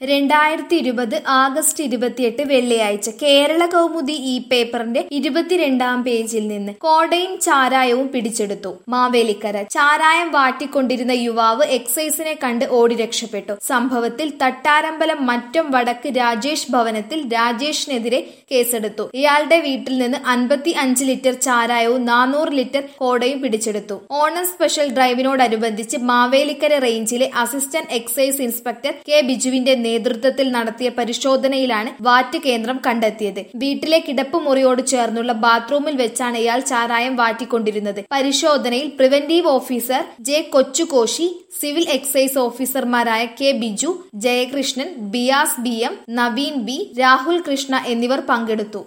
രണ്ടായിരത്തി ഇരുപത് ആഗസ്റ്റ് ഇരുപത്തിയെട്ട് വെള്ളിയാഴ്ച കേരള കൗമുദി ഈ പേപ്പറിന്റെ ഇരുപത്തിരണ്ടാം പേജിൽ നിന്ന് കോടയും ചാരായവും പിടിച്ചെടുത്തു മാവേലിക്കര ചാരായം വാട്ടിക്കൊണ്ടിരുന്ന യുവാവ് എക്സൈസിനെ കണ്ട് ഓടി രക്ഷപ്പെട്ടു സംഭവത്തിൽ തട്ടാരമ്പലം മറ്റം വടക്ക് രാജേഷ് ഭവനത്തിൽ രാജേഷിനെതിരെ കേസെടുത്തു ഇയാളുടെ വീട്ടിൽ നിന്ന് അൻപത്തി അഞ്ച് ലിറ്റർ ചാരായവും നാനൂറ് ലിറ്റർ കോടയും പിടിച്ചെടുത്തു ഓണം സ്പെഷ്യൽ ഡ്രൈവിനോടനുബന്ധിച്ച് മാവേലിക്കര റേഞ്ചിലെ അസിസ്റ്റന്റ് എക്സൈസ് ഇൻസ്പെക്ടർ കെ ബിജുവിന്റെ നേതൃത്വത്തിൽ നടത്തിയ പരിശോധനയിലാണ് വാറ്റ് കേന്ദ്രം കണ്ടെത്തിയത് വീട്ടിലെ കിടപ്പുമുറിയോട് ചേർന്നുള്ള ബാത്റൂമിൽ വെച്ചാണ് ഇയാൾ ചാരായം വാറ്റിക്കൊണ്ടിരുന്നത് പരിശോധനയിൽ preventive officer J Kochukoshy civil excise ഓഫീസർമാരായ K Biju Jayakrishnan Biyas B M Naveen B Rahul Krishna എന്നിവർ പങ്കെടുത്തു